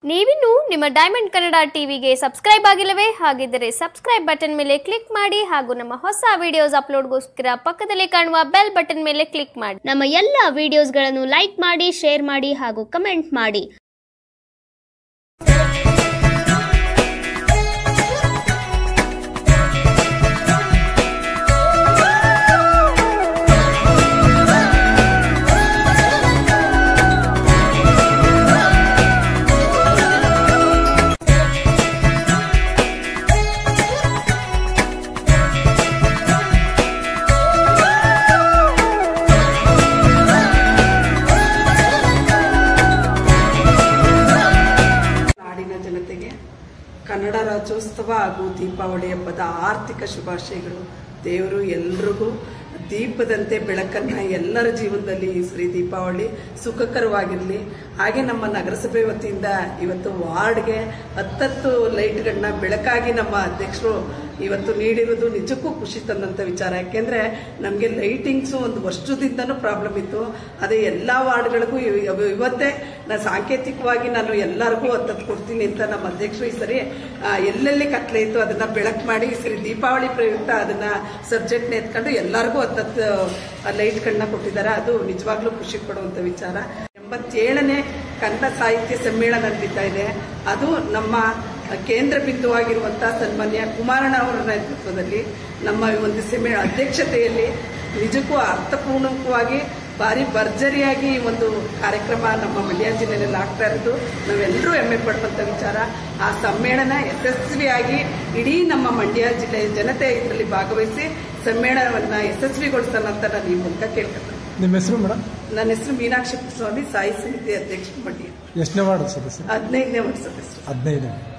ನೀವಿನ್ನು ನಿಮ್ಮ ಡೈಮಂಡ್ ಕನ್ನಡ ಟಿವಿಗೆ ಸಬ್ಸ್ಕ್ರೈಬ್ ಆಗಿಲ್ಲವೇ ಹಾಗಿದ್ದರೆ ಸಬ್ಸ್ಕ್ರೈಬ್ ಬಟನ್ ಮೇಲೆ ಕ್ಲಿಕ್ ಮಾಡಿ ಹಾಗೂ ನಮ್ಮ ಹೊಸ ವಿಡಿಯೋಸ್ ಅಪ್ಲೋಡ್ಗೋಸ್ಕರ ಪಕ್ಕದಲ್ಲಿ ಕಾಣುವ ಬೆಲ್ ಬಟನ್ ಮೇಲೆ ಕ್ಲಿಕ್ ಮಾಡಿ ನಮ್ಮ ಎಲ್ಲ ವಿಡಿಯೋಸ್ಗಳನ್ನು ಲೈಕ್ ಮಾಡಿ ಶೇರ್ ಮಾಡಿ ಹಾಗೂ ಕಮೆಂಟ್ ಮಾಡಿ ನಾಡಿನ ಜನತೆಗೆ ಕನ್ನಡ ರಾಜ್ಯೋತ್ಸವ ಹಾಗೂ ದೀಪಾವಳಿ ಹಬ್ಬದ ಆರ್ಥಿಕ ಶುಭಾಶಯಗಳು ದೇವರು ಎಲ್ರಿಗೂ ದೀಪದಂತೆ ಬೆಳಕನ್ನ ಎಲ್ಲರ ಜೀವನದಲ್ಲಿ ಈ ಶ್ರೀ ದೀಪಾವಳಿ ಸುಖಕರವಾಗಿರಲಿ ಹಾಗೆ ನಮ್ಮ ನಗರಸಭೆ ವತಿಯಿಂದ ಇವತ್ತು ವಾರ್ಡ್ಗೆ ಹತ್ತತ್ತು ಲೈಟ್ಗಳನ್ನ ಬೆಳಕಾಗಿ ನಮ್ಮ ಅಧ್ಯಕ್ಷರು ಇವತ್ತು ನೀಡಿರೋದು ನಿಜಕ್ಕೂ ಖುಷಿ ತಂದಂತ ವಿಚಾರ ಯಾಕೆಂದ್ರೆ ನಮಗೆ ಲೈಟಿಂಗ್ಸು ಒಂದು ವರ್ಷದಿಂದನೂ ಪ್ರಾಬ್ಲಮ್ ಇತ್ತು ಅದೇ ಎಲ್ಲ ವಾರ್ಡ್ಗಳಿಗೂ ಇವ- ಇವ- ಇವತ್ತೇ ನಾ ಸಾಂಕೇತಿಕವಾಗಿ ನಾನು ಎಲ್ಲರಿಗೂ ಹತ್ತತ್ತು ಕೊಡ್ತೀನಿ ಅಂತ ನಮ್ಮ ಅಧ್ಯಕ್ಷರು ಈ ಸರಿ ಆ, ಎಲ್ಲೆಲ್ಲಿ ಕತ್ಲೆ ಇತ್ತು ಅದನ್ನ ಬೆಳಕು ಮಾಡಿ ಈ ಸರಿ ದೀಪಾವಳಿ ಪ್ರಯುಕ್ತ ಅದನ್ನ ಸಬ್ಜೆಕ್ಟ್ನ ಎತ್ಕೊಂಡು ಎಲ್ಲರಿಗೂ ಹತ್ತತ್ತು ಲೈಟ್ಗಳನ್ನ ಕೊಟ್ಟಿದ್ದಾರೆ ಅದು ನಿಜವಾಗ್ಲೂ ಖುಷಿ ಪಡುವಂತ ವಿಚಾರ ಎಂಬತ್ತೇಳನೇ ಕನ್ನಡ ಸಾಹಿತ್ಯ ಸಮ್ಮೇಳನ ನಡೀತಾ ಇದೆ ಅದು ನಮ್ಮ ಕೇಂದ್ರ ಬಿಂದುವಾಗಿರುವಂತಹ ಸನ್ಮಾನ್ಯ ಕುಮಾರಣ್ಣ ಅವರ ನೇತೃತ್ವದಲ್ಲಿ ನಮ್ಮ ಈ ಒಂದು ಸಮ್ಮೇಳನ ಅಧ್ಯಕ್ಷತೆಯಲ್ಲಿ ನಿಜಕ್ಕೂ ಅರ್ಥಪೂರ್ಣಕವಾಗಿ ಭಾರಿ ಭರ್ಜರಿಯಾಗಿ ಈ ಒಂದು ಕಾರ್ಯಕ್ರಮ ನಮ್ಮ ಮಂಡ್ಯ ಜಿಲ್ಲೆಯಲ್ಲಿ ಆಗ್ತಾ ಇರೋದು ನಾವೆಲ್ಲರೂ ಹೆಮ್ಮೆ ಪಡುವಂತ ವಿಚಾರ ಆ ಸಮ್ಮೇಳನ ಯಶಸ್ವಿಯಾಗಿ ಇಡೀ ನಮ್ಮ ಮಂಡ್ಯ ಜಿಲ್ಲೆಯ ಜನತೆ ಇದರಲ್ಲಿ ಭಾಗವಹಿಸಿ ಸಮ್ಮೇಳನವನ್ನ ಯಶಸ್ವಿಗೊಳಿಸೋಣ ಅಂತ ನಾನು ಈ ಮೂಲಕ ಕೇಳ್ಕೊಳ್ತೇನೆ ನಿಮ್ಮ ಹೆಸರು ಮೇಡಮ್ ನನ್ನ ಹೆಸರು ಮೀನಾಕ್ಷಿ ಸ್ವಾಮಿ ಸಾಯಿ ಸಮಿತಿ ಅಧ್ಯಕ್ಷ ಮಂಡ್ಯ ಎಷ್ಟನೇ ವಾರ್ಡ್ ಸದಸ್ಯ ಹದಿನೈದನೇ ವರ್ಷ ಹೆಸರು ಹದಿನೈದು